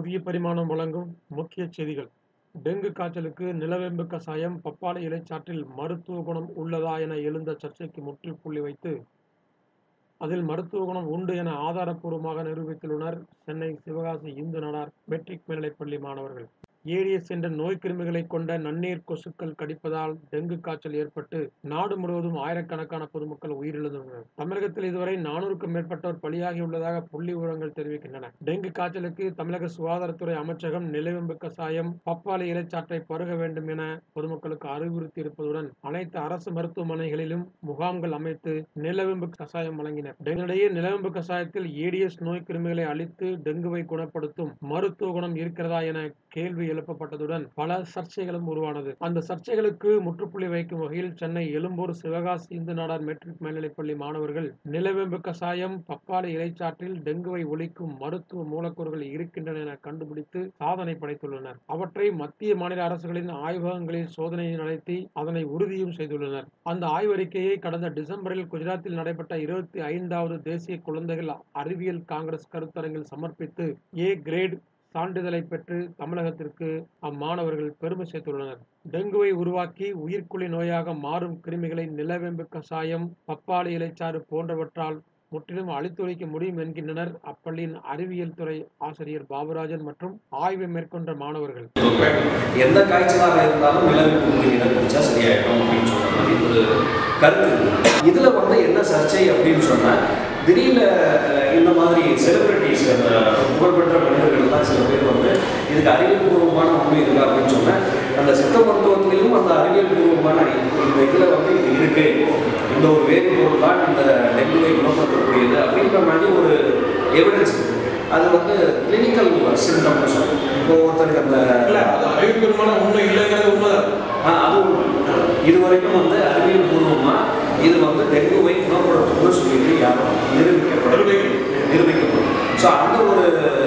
புதிய பரிமாணம் வழங்கும் முக்கிய செய்திகள் டெங்கு காய்ச்சலுக்கு நிலவேம்பு கசாயம் பப்பாளி இலைச்சாற்றில் மருத்துவ குணம் உள்ளதா என எழுந்த சர்ச்சைக்கு முற்றுப்புள்ளி வைத்து அதில் மருத்துவ குணம் உண்டு என ஆதாரப்பூர்வமாக நிரூபித்துள்ளனர் சென்னை சிவகாசி இந்து நாடார் மெட்ரிக் மேல்நிலைப்பள்ளி மாணவர்கள் ஏடிஎஸ் என்ற நோய் கிருமிகளை கொண்ட நன்னீர் கொசுக்கள் கடிப்பதால் டெங்கு காய்ச்சல் ஏற்பட்டு நாடு முழுவதும் ஆயிரக்கணக்கான பொதுமக்கள் உயிரிழந்துள்ளனர் தமிழகத்தில் இதுவரை நானூறுக்கும் மேற்பட்டோர் பலியாகியுள்ளதாக புள்ளி விவரங்கள் தெரிவிக்கின்றன டெங்கு காய்ச்சலுக்கு தமிழக சுகாதாரத்துறை அமைச்சகம் நிலவேம்பு கசாயம் பப்பாளி இலைச்சாற்றை பருக வேண்டும் என பொதுமக்களுக்கு அறிவுறுத்தி இருப்பதுடன் அனைத்து அரசு மருத்துவமனைகளிலும் முகாம்கள் அமைத்து நிலவேம்பு கசாயம் வழங்கினர் டெங்கிடையே நிலவேம்பு கசாயத்தில் ஏடிஎஸ் நோய் கிருமிகளை அழித்து டெங்குவை குணப்படுத்தும் மருத்துவ குணம் இருக்கிறதா என கேள்வி எழுப்பப்பட்டதுடன் பல சர்ச்சைகளும் உருவானது அந்த சர்ச்சைகளுக்கு முற்றுப்புள்ளி வைக்கும் வகையில் சென்னை எழும்பூர் சிவகாசி இந்து நாடார் மெட்ரிக் மேல்நிலைப்பள்ளி மாணவர்கள் நிலவேம்பு கசாயம் பப்பாளி இலைச்சாற்றில் டெங்குவை ஒழிக்கும் மருத்துவ மூலக்கூறுகள் இருக்கின்றன என கண்டுபிடித்து சாதனை படைத்துள்ளனர் அவற்றை மத்திய மாநில அரசுகளின் ஆய்வகங்களில் சோதனையை நடத்தி அதனை உறுதியும் செய்துள்ளனர் அந்த ஆய்வறிக்கையை கடந்த டிசம்பரில் குஜராத்தில் நடைபெற்ற இருபத்தி ஐந்தாவது தேசிய குழந்தைகள் அறிவியல் காங்கிரஸ் கருத்தரங்கில் சமர்ப்பித்து ஏ கிரேட் சான்றிதழை பெற்று தமிழகத்திற்கு அம்மாணவர்கள் பெருமை சேர்த்துள்ளனர் டெங்குவை உருவாக்கி உயிர்க்குழி நோயாக மாறும் கிருமிகளை நிலவேம்பு கசாயம் பப்பாளி இலைச்சாறு போன்றவற்றால் முற்றிலும் அழித்தொழிக்க முடியும் என்கின்றனர் அப்பள்ளியின் அறிவியல் துறை ஆசிரியர் பாபுராஜன் மற்றும் ஆய்வை மேற்கொண்ட மாணவர்கள் எந்த காய்ச்சலாக இருந்தாலும் நிலவேம்பு குடிநீரை குடிச்சா சரியாயிடும் அப்படின்னு சொல்ற மாதிரி ஒரு கருத்து இருக்கு. இதுல வந்து என்ன சர்ச்சை அப்படின்னு சொன்னா திடீர்னு அஹ், இந்த மாதிரி செலிபிரிட்டிஸ் அந்த புகழ்பெற்ற மனிதர்கள் தான் சில பேர் வந்து இதுக்கு அறிவியல் பூர்வமான உண்மை இருக்கா அப்படின்னு சொன்னா அந்த சித்த மருத்துவத்திலையும் அந்த அறிவியல் பூர்வமான இந்த இதுல வந்து இது இருக்கு இந்த ஒரு வேதிப்பொருள் தான் இந்த டெங்குவை குணப்படுத்தக்கூடியது அப்படின்ற மாதிரி ஒரு எவிடன்ஸ் இருக்கு அது வந்து கிளினிக்கல் சிம்டம்னு சொல்லுவோம் இப்போ ஒருத்தருக்கு அந்த இல்ல அது அறிவிப்பெருமான உண்மை இல்லைங்கிறது உண்மைதான் ஆ, அது உண்மை. இது வரைக்கும் வந்து அறிவியல் பூர்வமா இது வந்து டெங்குவை குணப்படுத்தும்னு சொல்லிட்டு யாரும் நிரூபிக்கப்படவில்லை நிரூபிக்கப்படும் ஸோ அந்த ஒரு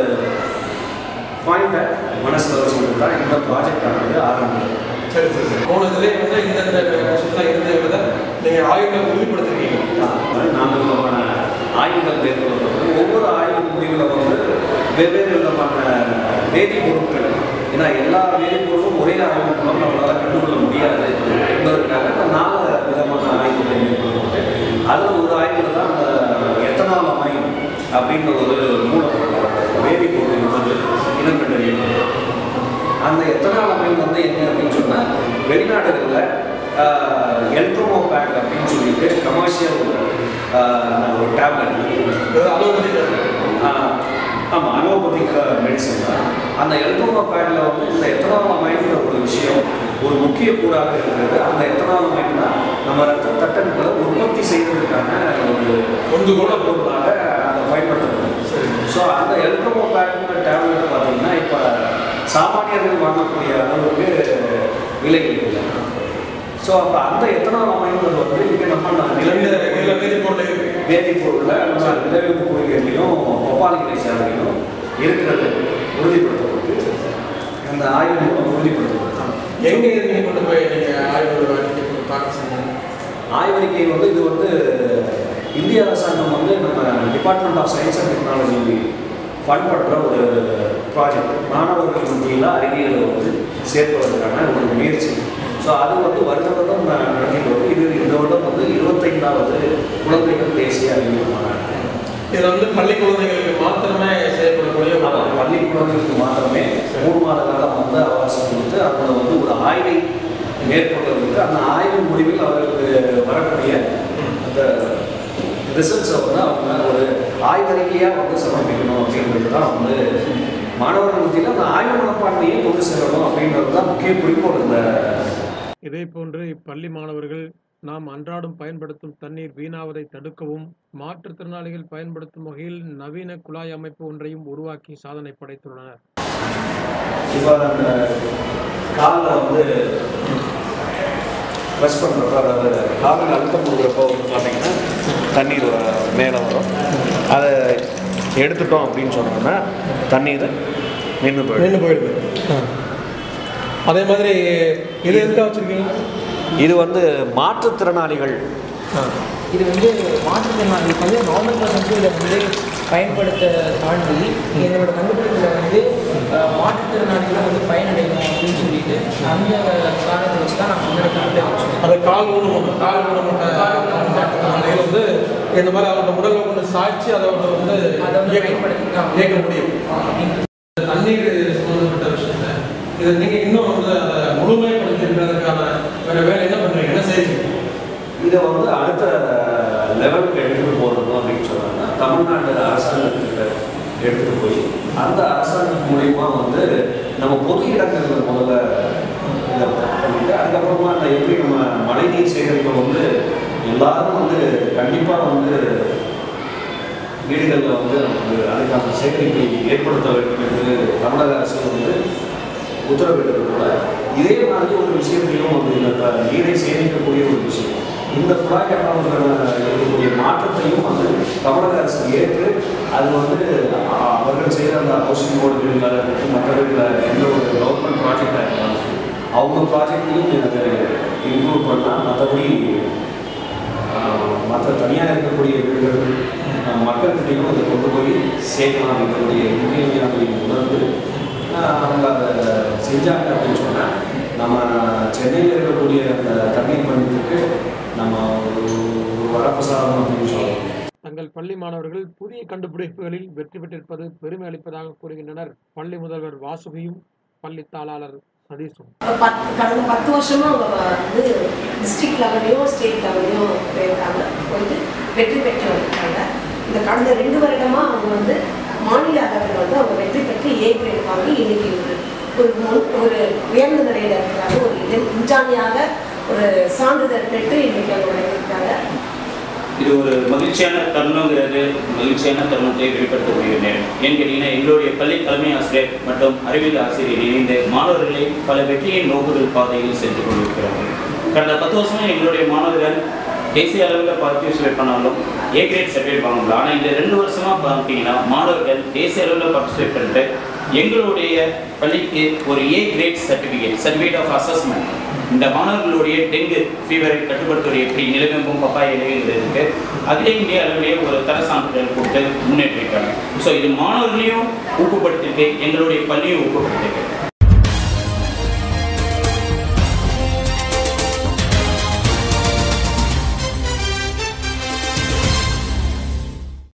பாயிண்ட்டை மனசில் வச்சுக்கிட்டு தான் இந்த ப்ராஜெக்ட் ஆனது ஆரம்பிக்கும் சரி சரி சரி போனதுலேயே வந்து இந்த சுத்தம் இருந்ததை நீங்க ஆய்வுகளை உறுதிப்படுத்திருக்கீங்க நாலு விதமான ஆய்வுகள் மேற்கொள்ளப்பட்டு ஒவ்வொரு ஆய்வு முடிவில் வந்து வெவ்வேறு விதமான வேதிப்பொருட்கள் ஏன்னா எல்லா வேதிப்பொருளும் ஒரே ஆய்வு மூலம் நம்மளால் கண்டுகொள்ள முடியாது என்பதற்காக இந்த நாலு விதமான ஆய்வுகளை மேற்கொள்ளப்பட்டு அதில் ஒரு ஆய்வில் தான் அந்த எத்தனால் அமையும் அப்படின்ற ஒரு மூலப்பொருள் வேதிப்பொருள் வந்து இனம் கண்டறியப்பட்டது அந்த எத்தனால் அமைப்பு வந்து என்ன அப்படின்னு சொன்னால் வெளிநாடுகளில் எல்ட்ரோமோ பேக் அப்படின்னு சொல்லிட்டு கமர்ஷியல் ஒரு டேப்லெட் ஆமாம் அலோபதிக் மெடிசன் தான் அந்த எல்ட்ரோமோ பேக்கில் வந்து இந்த எத்தனால் அமைன்ற ஒரு விஷயம் ஒரு முக்கிய கூறாக இருக்கிறது அந்த எத்தனால் அமைப்பு தான் நம்ம ரத்த தட்டணுக்களை உற்பத்தி செய்வதற்கான ஒரு ஒன்று கூட பொருளாக அதை பயன்படுத்தப்படுது ஸோ அந்த எல்ட்ரோமோ பேக்குன்ற டேப்லெட் பார்த்தீங்கன்னா இப்போ சாமானியர்கள் வாங்கக்கூடிய அளவுக்கு விலை இல்லை ஸோ அப்போ அந்த எத்தனால் அமைந்தது வந்து இங்கே நம்ம நிலவில இதுல வேதிப்பொருள் இருக்கு வேதிப்பொருளில் நம்ம நிலவேம்பு மூலிகையிலையும் பப்பாளி இலை சாலையிலும் இருக்கிறது உறுதிப்படுத்தப்பட்டு அந்த ஆய்வு மூலம் உறுதிப்படுத்தப்பட்டு எங்க நீங்க கொண்டு போய் நீங்க ஆய்வு அறிக்கை கொண்டு தாக்கல் செஞ்சீங்க ஆய்வறிக்கை வந்து இது வந்து இந்திய அரசாங்கம் வந்து நம்ம department of science and technology fund பண்ணுற ஒரு ப்ராஜெக்ட் மாணவர்கள் மத்தியில் அறிவியலை வந்து சேர்ப்பதற்கான ஒரு முயற்சி ஸோ அது வந்து வருட வருடம் ந- நடத்திட்டு வருது இது இந்த வருடம் வந்து இருபத்தைந்தாவது குழந்தைகள் தேசிய அறிவியல் மாநாடு இது வந்து பள்ளி குழந்தைகளுக்கு மாத்திரமே செய்யப்படக்கூடிய ஒரு ஆமாம் பள்ளி குழந்தைகளுக்கு மாத்திரமே மூணு மாத காலம் வந்து அவகாசம் கொடுத்து அதில் வந்து ஒரு ஆய்வை மேற்கொள்வதற்கு அந்த ஆய்வின் முடிவில் அவர்களுக்கு வரக்கூடிய அந்த ரிசல்ட்ஸை வந்து அவங்க ஒரு ஆய்வறிக்கையாக வந்து சமர்ப்பிக்கணும் அப்படின்றது தான் வந்து மாணவர்கள் மத்தியில் அந்த ஆய்வு மனப்பான்மையை கொண்டு செல்லணும் அப்படின்றது தான் முக்கிய குறிக்கோள் இந்த இதேபோன்று இப்பள்ளி மாணவர்கள் நாம் அன்றாடம் பயன்படுத்தும் தண்ணீர் வீணாவதை தடுக்கவும் மாற்றுத்திறனாளிகள் பயன்படுத்தும் வகையில் நவீன குழாய் அமைப்பு ஒன்றையும் உருவாக்கி சாதனை படைத்துள்ளனர் இப்போ அந்த காலில் வந்து ப்ரெஸ் பண்ணுறப்ப அதாவது காலில் அழுத்தம் கொடுக்குறப்போ வந்து பார்த்தீங்கன்னா தண்ணீர் வ- மேலே வரும் அதை எடுத்துட்டோம் அப்படின்னு சொன்னோம்னா தண்ணீர் நின்று போயிடும் நின்று போயிடுது அதே மாதிரி இது எதுக்காக வச்சிருக்கீங்க இது வந்து மாற்றுத்திறனாளிகள் இது வந்து மாற்றுத்திறனாளிகளுக்கு வந்து நார்மல் பர்சன்ஸும் இதை வந்து பயன்படுத்த தாண்டி என்னோட கண்டுபிடிப்பில் வந்து அஹ், மாற்றுத்திறனாளிகளும் வந்து பயனடையணும் அப்படின்னு சொல்லிட்டு அந்த காரணத்தை வச்சு தான் நாங்கள் முன்னாடி கம்ப்ளைண்ட் வச்சோம் அது கால் ஊனமுட்ட கால் ஊனமுட்ட மாற்றுத்திறனாளிகள் வந்து இந்த மாதிரி அவரோட உடலை கொண்டு சாய்ச்சி அதை அவர் வந்து அதை வந்து இயக்க பயன்படுத்திக்கலாம் இயக்க முடியும் அப்படின்ட்டு தண்ணீர் சம்பந்தப்பட்ட விஷயத்த இதை நீங்க இன்னும் வந்து அதை முழுமைப்படுத்தி இருக்கிறதுக்கான வேற வேலை என்ன பண்றீங்க என்ன செய்றீங்க இதை வந்து அடுத்த லெவலுக்கு எடுத்துகிட்டு போகணும் அப்படின்னு சொன்னாங்கன்னா தமிழ்நாடு அரசாங்கத்துக்கிட்ட எடுத்துகிட்டு போய் அந்த அரசாங்கம் மூலியமா வந்து நம்ம பொது இடங்கள்ல முதல்ல இதை பண்ணிட்டு அதுக்கப்புறமா அந்த எப்படி நம்ம மழைநீர் சேகரிப்பை வந்து எல்லாரும் வந்து கண்டிப்பாக வந்து வீடுகளில் வந்து நமக்கு அதுக்கான சேகரிப்பை ஏற்படுத்த வேண்டும் என்று தமிழக அரசு வந்து உத்தரவிட்டது போல இதே மாதிரி ஒரு விஷயத்தையும் வந்து இந்த த- நீரை சேமிக்கக்கூடிய ஒரு விஷயம் இந்த குழாய் கட்டணங்கள் இருக்கக்கூடிய மாற்றத்தையும் வந்து தமிழக அரசு ஏற்று அது வந்து அ- அவர்கள் செய்கிற அந்த ஹவுசிங் போர்டு வீடுகளாக இருக்கட்டும் மற்றவர்கள் எந்த ஒரு கவர்மெண்ட் ப்ராஜெக்டாக இருந்தாலும் சரி, அவங்க ப்ராஜெக்டையும் எனக்கு இன்க்ளூட் பண்ணால் மற்றபடி மற்ற தனியாக இருக்கக்கூடிய வீடுகள் அஹ், மக்கள்கிட்டையும் அதை கொண்டு போய் சேர்க்கலாம் இருக்கக்கூடிய இன்றியமையாமை உணர்ந்து அஹ், அவங்க அதை செஞ்சாங்க அப்படின்னு சொன்னால் நம்ம சென்னையில் இருக்கக்கூடிய அந்த தண்ணீர் பஞ்சத்துக்கு நம்ம ஒரு ஒரு வரப்பிரசாதம் அப்படின்னு சொல்லலாம் தங்கள் பள்ளி மாணவர்கள் புதிய கண்டுபிடிப்புகளில் வெற்றி பெற்றிருப்பது பெருமை அளிப்பதாக கூறுகின்றனர் பள்ளி முதல்வர் வாசுகியும் பள்ளி தாளாளர் சதீஷும் பத்து கடந்த பத்து வருஷமா அவங்க வந்து டிஸ்ட்ரிக்ட் லெவல்லையும் ஸ்டேட் லெவல்லையும் போயிருக்காங்க போயிட்டு வெற்றி பெற்று வந்திருக்காங்க இந்த கடந்த ரெண்டு வருடமா அவங்க வந்து மாநில அளவில் வந்து அவங்க வெற்றி பெற்று ஏ கிரேட் வாங்கி இன்னைக்கு ஒரு ஒரு முன் ஒரு உயர்ந்த நிலையில இருக்கிறாங்க ஒரு இளம் விஞ்ஞானியாக ஒரு சான்றிதழ் பெற்று இன்னைக்கு அவங்க வழங்கியிருக்காங்க இது ஒரு மகிழ்ச்சியான தருணங்கிறது மகிழ்ச்சியான தருணத்தை வெளிப்படுத்தக்கூடிய நேரம் ஏன்னு கேட்டீங்கன்னா எங்களுடைய பள்ளி தலைமை ஆசிரியர் மற்றும் அறிவியல் ஆசிரியர் இணைந்து மாணவர்களை பல வெற்றியின் நோக்குதல் பாதையில் சென்று கொண்டிருக்கிறார்கள் கடந்த பத்து வருஷமா எங்களுடைய மாணவர்கள் தேசிய அளவில் பார்ட்டிசிபேட் பண்ணாலும் ஏ கிரேட் சர்டிஃபிகேட் வாங்கல ஆனால் இந்த ரெண்டு வருஷமா பார்த்தீங்கன்னா மாணவர்கள் தேசிய அளவில் பார்ட்டிசிபேட் பண்ணிட்டு எங்களுடைய பள்ளிக்கு ஒரு A grade certificate certificate of assessment இந்த மாணவர்களுடைய டெங்கு ஃபீவரை கட்டுப்படுத்துவது எப்படி நிலவெம்பும் பப்பாய இலைங்கிறதுக்கு அதிலே இந்திய அளவிலேயே ஒரு தர சான்றிதழ் கொடுத்து முன்னேற்றிருக்காங்க ஸோ இது மாணவர்களையும் ஊக்கப்படுத்திருக்கு எங்களுடைய பள்ளியும் ஊக்கப்படுத்திருக்கு